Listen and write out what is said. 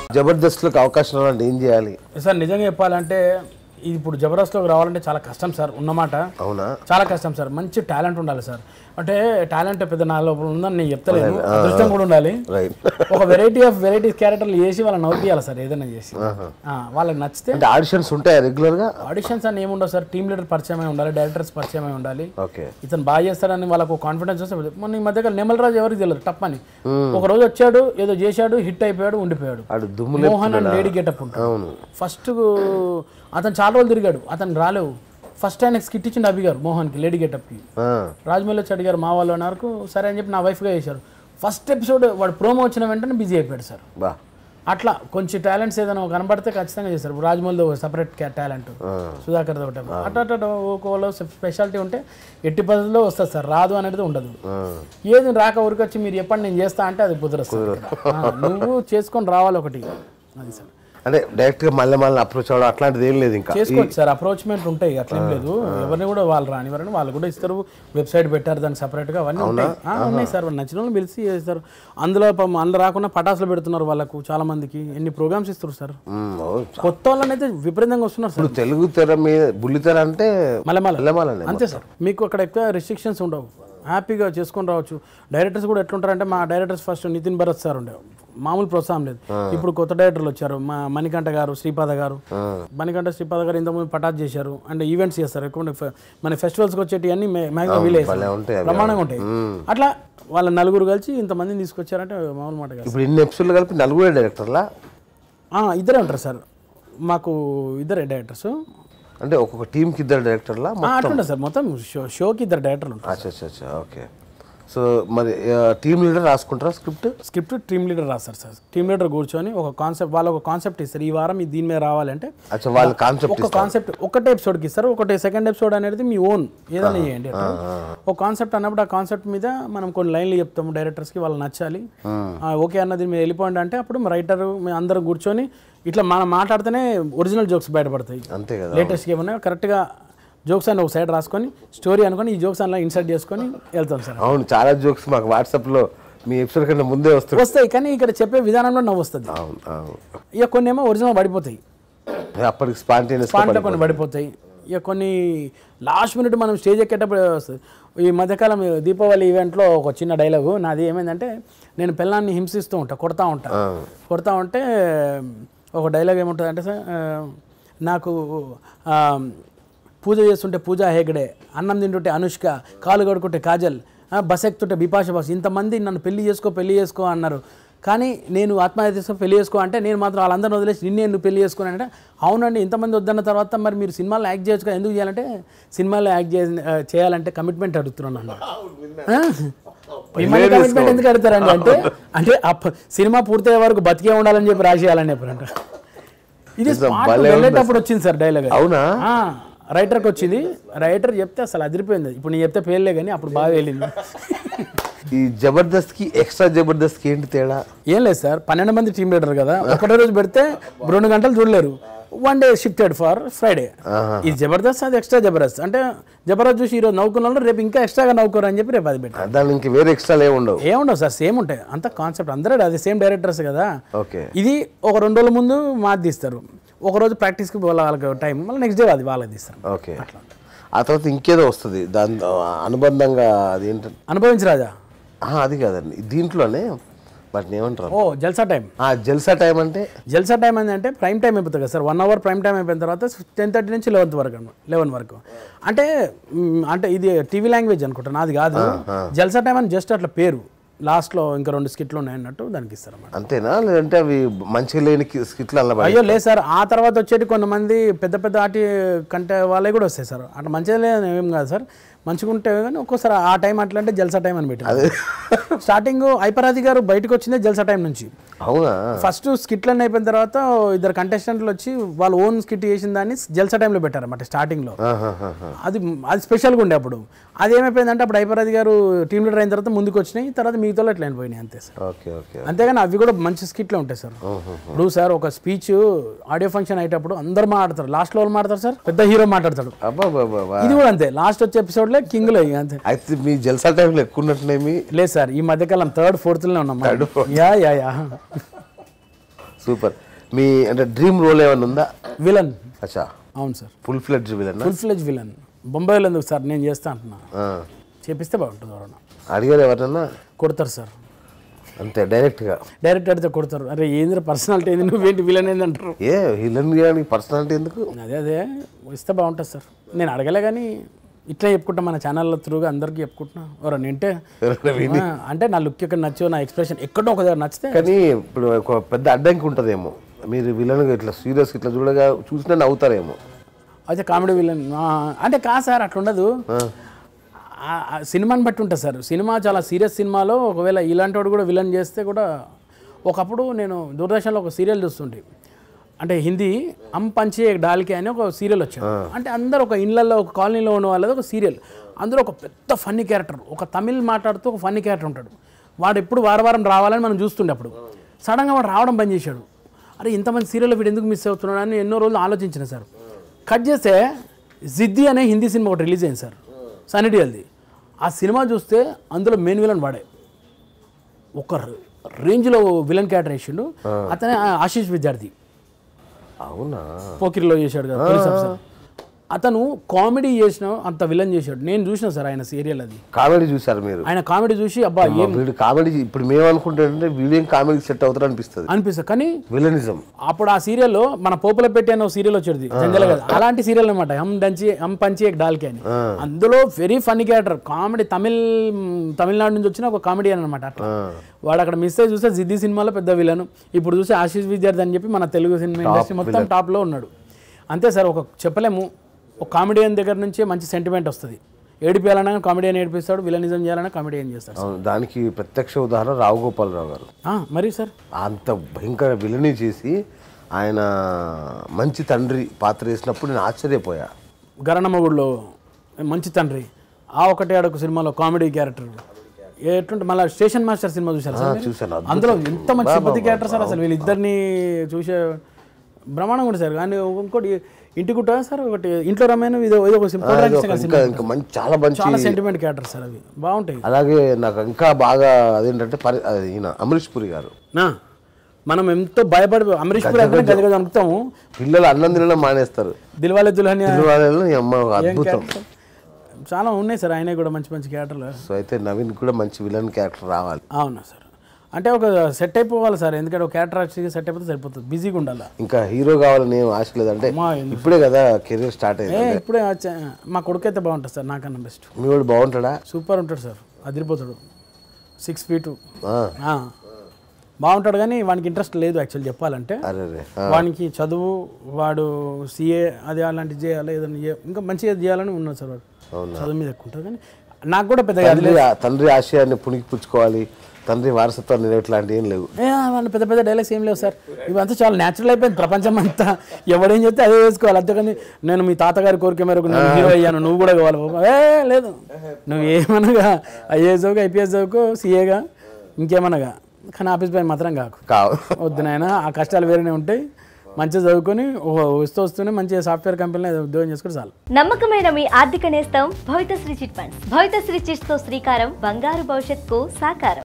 జబర్దస్త్లకు అవకాశం రావాలంటే ఏం చేయాలి సార్ నిజంగా చెప్పాలంటే ఇది ఇప్పుడు జబర్దస్త్లోకి రావాలంటే చాలా కష్టం సార్ ఉన్నమాట అవునా చాలా కష్టం సార్ మంచి టాలెంట్ ఉండాలి సార్ అంటే టాలెంట్ పెద్ద నా లోపల ఉందని నేను చెప్తలేను అదృష్టం కూడా ఉండాలి రైట్ ఒక వెరైటీ ఆఫ్ వెరైటీ క్యారెక్టర్లు చేసి వాళ్ళని నవ్వుపియాలి సార్ ఏదైనా చేసి ఆ, వాళ్ళకి నచ్చితే అంటే ఆడిషన్స్ ఉంటాయా రెగ్యులర్గా ఆడిషన్స్ అని ఏముండవు సార్ టీమ్ లీడర్ పరిచయం అయి ఉండాలి డైరెక్టర్స్ పరిచయం అయి ఉండాలి ఓకే ఇతను బాగా చేస్తాడని వాళ్ళకు కాన్ఫిడెన్స్ వస్తే మొన్న ఈ మధ్య నెమల్ రాజు ఎవరికి తెలియదు టప్ అని ఒక రోజు వచ్చాడు ఏదో చేశాడు హిట్ అయిపోయాడు ఉండిపోయాడు ఆడు దుమ్ము మోహన్ అండ్ లేడీ గెటప్ ఉంటాడు అవును ఫస్ట్ అతను చాలా రోజులు తిరిగాడు అతను రాలేవు ఫస్ట్ ఆయన స్కిట్ ఇచ్చిండు అభి గారు మోహన్కి లేడీ గెటప్కి ఆ, రాజమౌళి వచ్చి అడిగారు మా వాళ్ళు అన్నారు సరే అని చెప్పి నా వైఫ్గా చేశారు ఫస్ట్ ఎపిసోడ్ వాడు ప్రోమో వచ్చిన వెంటనే బిజీ అయిపోయాడు సార్ బా అట్లా కొంచెం టాలెంట్స్ ఏదైనా కనబడితే ఖచ్చితంగా చేస్తారు ఇప్పుడు రాజమౌళి సపరేట్ టాలెంట్ సుధాకర్ ఒకటి అట్లా అట్లా ఒక్కోలో స్పెషాలిటీ ఉంటే ఎట్టి పద్ధతిలో వస్తుంది సార్ రాదు అనేది ఉండదు ఆ, ఏది రాక ఊరికి వచ్చి మీరు చెప్పండి నేను చేస్తా అంటే అది కుదరదు సార్. ఆ, నువ్వు చేసుకొని రావాలి ఒకటి అది సార్ అంటే డైరెక్ట్గా మళ్ళీ మళ్ళీ అప్రోచ్ అవ్వడం అట్లాంటిది ఏం లేదు ఇంకా చేసుకోవచ్చు సార్ అప్రోచ్మెంట్ ఉంటాయి అట్లేం లేదు ఎవరిని కూడా వాళ్ళు రానివారని వాళ్ళు కూడా ఇస్తారు వెబ్సైట్ పెట్టారు దానికి separate గా అవన్నీ ఉంటాయి ఆ, ఉన్నాయి సార్ వాళ్ళు నచ్చిన వాళ్ళు పిలిచి చేస్తారు అందులో పాపం అందులో రాకుండా పటాసులు పెడుతున్నారు వాళ్ళకు చాలా మందికి ఎన్ని ప్రోగ్రామ్స్ ఇస్తారు సార్ మ్మ్, అవును. కొత్త వాళ్ళని అయితే విపరీతంగా వస్తున్నారు సార్ ఇప్పుడు తెలుగు తెర మీద బుల్లి తెర అంటే మలమల మల్లెమాలనే అంతే సార్ మీకు అక్కడ ఎక్కువ రిస్ట్రిక్షన్స్ ఉండవు హ్యాపీగా చేసుకొని రావచ్చు డైరెక్టర్స్ కూడా ఎట్లుంటారంటే మా directors first Nitin Bharat sir ఉండే మామూలు ప్రోత్సాహం లేదు ఇప్పుడు కొత్త డైరెక్టర్లు వచ్చారు మా మణికంఠ గారు శ్రీపాద గారు మణికంఠ శ్రీపాద గారు ఇంతకుముందు పటాజ్ చేశారు అండ్ ఈవెంట్స్ చేస్తారు ఎక్కువ ఫె- మన ఫెస్టివల్స్కి వచ్చేటి అన్ని మ్యాక్సిమం వీలే భలే ఉంటాయి అవి. ప్రమాణంగా ఉంటాయి అట్లా వాళ్ళ నలుగురు కలిసి ఇంతమందిని తీసుకొచ్చారంటే మామూలు మాట కాదు ఇప్పుడు ఇన్ని ఎపిసోడ్లు కలిపి నలుగురే డైరెక్టర్లా ఆ, ఇద్దరే ఉంటారు సార్ మాకు ఇద్దరే డైరెక్టర్స్ అంటే ఒక్కొక్క టీంకి ఇద్దరు డైరెక్టర్లా అట్లుంటారు సార్ మొత్తం షో షోకి ఇద్దరు డైరెక్టర్లు ఉంటారు అచ్చా అచ్చా అచ్చా ఓకే సో మరి టీమ్ లీడర్ రాసుకుంటారా స్క్రిప్ట్ స్క్రిప్ట్ టీమ్ లీడర్ రాస్తారు సార్ టీమ్ లీడర్ కూర్చొని ఒక కాన్సెప్ట్ వాళ్ళు ఒక కాన్సెప్ట్ ఇస్తారు ఈ వారం ఇది దీని మీద రావాలంటే అచ్చా వాళ్ళ కాన్సెప్ట్ ఒక కాన్సెప్ట్ ఒకటే ఎపిసోడ్కి ఇస్తారు ఒకటే సెకండ్ ఎపిసోడ్ అనేది మీ ఓన్ ఏదైనా చేయండి అట్లా. ఒక కాన్సెప్ట్ అన్నప్పుడు ఆ కాన్సెప్ట్ మీద మనం కొన్ని లైన్లు చెప్తాము డైరెక్టర్స్కి వాళ్ళు నచ్చాలి ఆ, ఓకే అన్నది మీరు వెళ్ళిపోండి అంటే అప్పుడు రైటర్ మేము అందరం కూర్చొని ఇట్లా మనం మాట్లాడితేనే ఒరిజినల్ జోక్స్ బయటపడతాయి అంతే కదా లేటెస్ట్గా ఏమన్నా కరెక్ట్గా జోక్స్ అని ఒక సైడ్ రాసుకొని స్టోరీ అనుకొని ఈ జోక్స్ అలా ఇన్సర్ట్ చేసుకొని వెళ్తాం సార్ అవును చాలా జోక్స్ మాకు వాట్సాప్లో మీ ఎపిసోడ్ కంటే ముందే వస్తుంది వస్తాయి కానీ ఇక్కడ చెప్పే విధానంలో నవ్వు వస్తుంది అవును అవును ఇక కొన్ని ఏమో ఒరిజినల్ పడిపోతాయి అప్పటికి స్పాంటేనియస్ పాంట్లో కొన్ని పడిపోతాయి ఇక కొన్ని లాస్ట్ మినిట్ మనం స్టేజ్ ఎక్కేటప్పుడు వస్తుంది ఈ మధ్యకాలం దీపావళి ఈవెంట్లో ఒక చిన్న డైలాగు నాది ఏమైందంటే నేను పిల్లాన్ని హింసిస్తూ ఉంటా కొడతా ఉంటా కొడతా ఉంటే ఒక డైలాగ్ ఏముంటుంది అంటే సార్ ఆ, నాకు ఆ, పూజ చేస్తుంటే పూజా హేగడే అన్నం తింటుంటే అనుష్క కాలు కడుకుంటే కాజల్ ఆ, బస్ ఎక్కుతుంటే బిపాష బస్ ఇంతమంది నన్ను పెళ్లి చేసుకో పెళ్లి చేసుకో అన్నారు కానీ నేను ఆత్మహత్య చేసుకో పెళ్లి చేసుకో అంటే నేను మాత్రం వాళ్ళందరిని వదిలేసి నిన్నే నువ్వు పెళ్లి చేసుకుని అంటే అవునండి ఇంతమంది వద్దన్న తర్వాత మరి మీరు సినిమాలో యాక్ట్ చేయొచ్చు కదా ఎందుకు చేయాలంటే సినిమాలో యాక్ట్ చే చేయాలంటే కమిట్మెంట్ అడుగుతున్నాను అన్నాడు కమిట్మెంట్ ఎందుకు అడుగుతారండి అంటే అంటే ఆ ప- సినిమా పూర్తయ్యే వరకు బతికే ఉండాలని చెప్పి రాసేయాలని చెప్పారంట ఇది spot లో వెళ్ళేటప్పుడు వచ్చింది సార్ డైలాగ్ అవునా రైటర్కి వచ్చింది రైటర్ చెప్తే అసలు అదిరిపోయింది ఇప్పుడు నేను చెప్తే పేర్లే కానీ అప్పుడు బాగా వెళ్ళింది ఈ జబర్దస్త్కి ఎక్స్ట్రా జబర్దస్త్కి ఏంటి తేడా ఏం లేదు సార్ పన్నెండు మంది టీం లీడర్ కదా ఒకటే రోజు పెడితే రెండు గంటలు చూడలేరు one day shifted for Friday ఇది జబర్దస్త్ అది ఎక్స్ట్రా జబర్దస్త్ అంటే జబర్దస్త్ చూసి ఈరోజు నవ్వుకున్న వాళ్ళు రేపు ఇంకా ఎక్స్ట్రాగా నవ్వుకోరు అని చెప్పి రేపు అది పెట్టారు దాని ఇంక వేరే ఎక్స్ట్రాలు ఏమి ఉండవు ఏముండవు సార్ సేమ్ ఉంటాయి అంత కాన్సెప్ట్ అందరూ అది సేమ్ డైరెక్టర్స్ కదా ఓకే ఇది ఒక రెండు రోజుల ముందు మాది తీస్తారు ఒక రోజు ప్రాక్టీస్కి వాళ్ళకి టైం మళ్ళీ నెక్స్ట్ డే అది వాళ్ళకి తీస్తారు ఓకే ఆ తర్వాత ఇంకేదో వస్తుంది దాని అనుబంధంగా అది ఏంటంటే అనుభవించి రాజా అది కాదండి దీంట్లోనే వాటిని ఏమంటారు ఓ జల్సా టైం ఆ జల్సా టైం అంటే జల్సా టైం ఏంటంటే ప్రైమ్ టైం అయిపోతుంది కదా sir one hour prime time అయిపోయిన తర్వాత టెన్ థర్టీ నుంచి లెవెన్త్ వరకు అనమాట లెవెన్ వరకు అంటే మ్, అంటే ఇది టీవీ లాంగ్వేజ్ అనుకుంటా నాది కాదు జల్సా టైం అని జస్ట్ అట్లా పేరు లాస్ట్లో ఇంకా రెండు స్కిట్లు ఉన్నాయన్నట్టు దానికి ఇస్తారు అన్నమాట అంతేనా లేదంటే అవి మంచిగా లేని కి- స్కిట్లు అలా పడి- అయ్యో లేదు సార్ ఆ తర్వాత వచ్చేటి కొంతమంది పెద్ద పెద్ద ఆటి కంటే వాళ్ళే కూడా వస్తాయి సార్ అట్లా మంచిగా లేదు ఏం కాదు సార్ మంచిగా ఉంటే కానీ ఒక్కోసారి ఆ టైం అట్లా అంటే జల్సా టైం అని పెట్టారు స్టార్టింగ్ ఐపరాది గారు బయటకు వచ్చిందే జల్సా టైం నుంచి అవునా ఫస్ట్ స్కిట్లన్నీ అయిపోయిన తర్వాత ఇద్దరు కంటెస్టెంట్లు వచ్చి వాళ్ళు ఓన్ స్కిట్ చేసిన దాన్ని జల్సా టైంలో పెట్టారన్నమాట స్టార్టింగ్లో ఆహాహాహా. అది అది స్పెషల్గా ఉండే అప్పుడు అది ఏమైపోయిందంటే అప్పుడు ఐపరాది గారు టీం లీడర్ అయిన తర్వాత ముందుకు వచ్చినాయి తర్వాత మిగతా ఎట్లా అయిపోయినాయి అంతే సార్ ఓకే ఓకే అంతేగాని అవి కూడా మంచి స్కిట్లే ఉంటాయి సార్ ఇప్పుడు సార్ ఒక స్పీచ్ ఆడియో ఫంక్షన్ అయ్యేటప్పుడు అందరు మాట్లాడతారు లాస్ట్ లో వాళ్ళు మాట్లాడతారు సార్ పెద్ద హీరో మాట్లాడతాడు అబ్బా బాబా ఇది కూడా అంతే లాస్ట్ వచ్చే ఎపిసోడ్లో కింగ్లో అంతే అయితే మీ జల్సా టైంలో ఎక్కువ ఉన్నట్టున్నాయి మీ లేదు సార్ ఈ మధ్యకాలం థర్డ్ ఫోర్త్లోనే ఉన్నాం మనం. యా యా యా సూపర్ మీ అంటే డ్రీమ్ రోల్ ఏమైనా ఉందా విలన్ అచ్చా అవును sir full fledged villain full fledge villain బొంబాయిలో ఎందుకు సార్ నేను చేస్తా అంటున్నా చేపిస్తే బాగుంటుంది ఎవరన్నా అడిగారు ఎవరన్నా కొడతారు సార్ అంతే డైరెక్ట్గా డైరెక్ట్ అడిగితే కొడతారు అరే ఏంద్ర పర్సనాలిటీ ఏంది నువ్వేంటి విలన్ ఏంది అంటారు ఏ విలన్ గారికి పర్సనాలిటీ ఎందుకు అదే అదే ఇస్తే బాగుంటుంది సార్ నేను అడగలే కానీ ఇట్లా చెప్పుకుంటా మన ఛానల్ త్రూగా అందరికీ చెప్పుకుంటున్నా ఎవరన్నా వింటే ఎవరైనా విని ఆ, అంటే నా లుక్ ఎక్కడ నచ్చో నా ఎక్స్ప్రెషన్ ఎక్కడో ఒక దగ్గర నచ్చితే కానీ ఇప్పుడు ఒక పెద్ద అడ్డంకి ఉంటుందేమో మీరు విలన్ ఇట్లా సీరియస్ ఇట్లా చూడగా చూసినా నవ్వుతారేమో అయితే కామెడీ విలన్ ఆ, అంటే కాదు సార్ అట్లా ఉండదు ఆ, ఆ సినిమాని బట్టి ఉంటుంది సార్ సినిమా చాలా సీరియస్ సినిమాలో ఒకవేళ ఇలాంటి వాడు కూడా విలన్ చేస్తే కూడా ఒకప్పుడు నేను దూరదర్శన్లో ఒక సీరియల్ చూస్తుంటే అంటే హిందీ అమ్ పంచే డాల్కి అని ఒక సీరియల్ వచ్చాడు అంటే అందరు ఒక ఇళ్ళల్లో ఒక కాలనీలో ఉన్న వాళ్ళది ఒక సీరియల్ అందులో ఒక పెద్ద ఫన్నీ క్యారెక్టర్ ఒక తమిళ్ మాట్లాడుతూ ఒక ఫన్నీ క్యారెక్టర్ ఉంటాడు వాడు ఎప్పుడు వారం వారం రావాలని మనం చూస్తుండే అప్పుడు సడన్గా వాడు రావడం బంద్ చేశాడు అరే ఇంతమంది సీరియల్ వీడు ఎందుకు మిస్ అవుతున్నాడు అని ఎన్నో రోజులు ఆలోచించిన సార్ కట్ చేస్తే జిద్ది అనే హిందీ సినిమా ఒకటి రిలీజ్ అయింది సార్ సన్నీ డియల్ది ఆ సినిమా చూస్తే అందులో మెయిన్ విలన్ వాడే ఒక రేంజ్లో విలన్ క్యారెక్టర్ వేసిండు అతనే ఆశీష్ విద్యార్థి అవునా పోకిరిలో చేశాడు కదా పోలీస్ ఆఫీసర్ అతను కామెడీ చేసిన అంత విలన్ చేశాడు నేను చూసిన సార్ ఆయన సీరియల్ అది కామెడీ చూసారు మీరు ఆయన కామెడీ చూసి అబ్బా ఏం వీడు కామెడీ ఇప్పుడు మేము అనుకుంటే వీడియో కామెడీ సెట్ అవుతారు అనిపిస్తుంది అనిపిస్తుంది కానీ విలనిజం అప్పుడు ఆ సీరియల్లో మన పోపుల పెట్టి అనే సీరియల్ వచ్చేది జంజల కదా అలాంటి సీరియల్ అనమాట హమ్ డంచి హమ్ పంచి ఎక్ డాల్కి అని అందులో very funny character comedy Tamil Tamil Nadu నుంచి వచ్చిన ఒక కామెడీ అనమాట అట్లా వాడు అక్కడ మిస్ అయ్యి చూస్తే జిద్ది సినిమాలో పెద్ద విలను ఇప్పుడు చూస్తే ఆశీష్ విద్యార్థి అని చెప్పి మన తెలుగు సినిమా ఇండస్ట్రీ మొత్తం టాప్లో ఉన్నాడు అంతే సార్ ఒక చెప్పలేము ఒక కామెడియన్ దగ్గర నుంచే మంచి సెంటిమెంట్ వస్తుంది ఏడిపించాలన్నా కామెడియన్ ఏడిపిస్తాడు విలనిజం చేయాలన్నా కామెడియన్ చేస్తాడు అవును, దానికి ప్రత్యక్ష ఉదాహరణ రావు గోపాలరావు గారు ఆ, మరి సార్ అంత భయంకర విలని చేసి ఆయన మంచి తండ్రి పాత్ర వేసినప్పుడు నేను ఆశ్చర్యపోయా గరణమ్మగుడిలో మంచి తండ్రి ఆ ఒకటే అడొక సినిమాలో కామెడీ క్యారెక్టర్ ఎటువంటి మళ్ళీ స్టేషన్ మాస్టర్ సినిమా చూసారు సార్ మీరు? చూశాను అద్భుతం. అందులో ఎంత మంచి సింపతి క్యారెక్టర్ సార్ అసలు వీళ్ళిద్దరిని చూసే బ్రహ్మాండంగా ఉంటుంది సార్ కానీ ఇంకోటి ఇంటి గుట్ట సార్ ఒకటి ఇంట్లో రమ్యాను ఇది ఏదో ఒక sim- కోటరాజు సింగ్ ఇంకా సినిమా ఇంకా మంచి చాలా మంచి చాలా సెంటిమెంట్ క్యారెక్టర్ సార్ అవి బాగుంటాయి అలాగే నాకు ఇంకా బాగా అదేంటంటే పరి అది ఈయన అమరీష్ పురి గారు నా మనం ఎంతో భయపడి అమరీష్ పురి అంటే గది గది అనుకుతాము పిల్లలు అన్నం తినడం మానేస్తారు దిల్వాలే దుల్హనియా వాళ్ళలో ఈ అమ్మ ఒక అద్భుతం చాలా ఉన్నాయి సార్ ఆయన కూడా మంచి మంచి క్యారెక్టర్లు సో అయితే నవీన్ కూడా మంచి విలన్ క్యారెక్టర్ రావాలి అవునా సార్ అంటే ఒక సెట్ అయిపోవాలి సార్ ఎందుకంటే ఒక క్యారెక్టర్ వచ్చి సెట్ అయిపోతే సరిపోతుంది బిజీగా ఉండాలి ఇంకా హీరో కావాలని ఏం ఆశ లేదంటే అమ్మా, ఎందుకు? ఇప్పుడే కదా కెరీర్ స్టార్ట్ అయింది ఏ ఇప్పుడే వచ్చా- మా కొడుకు అయితే బాగుంటుంది సార్ నాకన్నా బెస్ట్ మీ వాడు బాగుంటాడా సూపర్ ఉంటాడు సార్ అదిరిపోతాడు సిక్స్ ఫీటు ఆ, బాగుంటాడు కానీ వానికి ఇంట్రెస్ట్ లేదు యాక్చువల్ చెప్పాలంటే అరే రే ఆ, వానికి చదువు వాడు సిఏ అది అలాంటివి చేయాలి ఏదైనా చే- ఇంకా మంచిగా చేయాలని ఉన్నాడు సార్ వాడు చదువు మీద ఎక్కువ ఉంటుంది కానీ నాకు కూడా పెద్దగా అది తండ్రి తండ్రి ఆశయాన్ని పుణికి పుచ్చుకోవాలి తండ్రి వారసత్వాన్ని నెరవేట్లాంటి ఏం లేవు ఏ, వాళ్ళ పెద్ద పెద్ద డైలాగ్స్ ఏం లేవు సార్ ఇవంతా చాలా న్యాచురల్ అయిపోయింది ప్రపంచం అంతా ఎవడేం చెప్తే అదే వేసుకోవాలి అంతేకాని నేను మీ తాతగారి కోరిక మేరకు నేను హీరో అయ్యాను నువ్వు కూడా కావాలి బాబు. ఏ లేదు నువ్వు ఏమనగా ఐఏఎస్ చదువుకు ఐపీఎస్ చదువుకు సీఏగా ఇంకేమనగా కానీ ఆఫీస్ పైన మాత్రం కాకు కావు వద్దు నాయన ఆ కష్టాలు వేరేనే ఉంటాయి మంచిగా చదువుకొని ఓ వస్తూ వస్తూనే మంచిగా సాఫ్ట్వేర్ కంపెనీలో ఏదో ఉద్యోగం చేసుకుంటే చాలు నమ్మకమైన మీ ఆర్థిక నేస్తం Bhavithasri chit funds Bhavithasri chits తో శ్రీకారం బంగారు భవిష్యత్తుకు సాకారం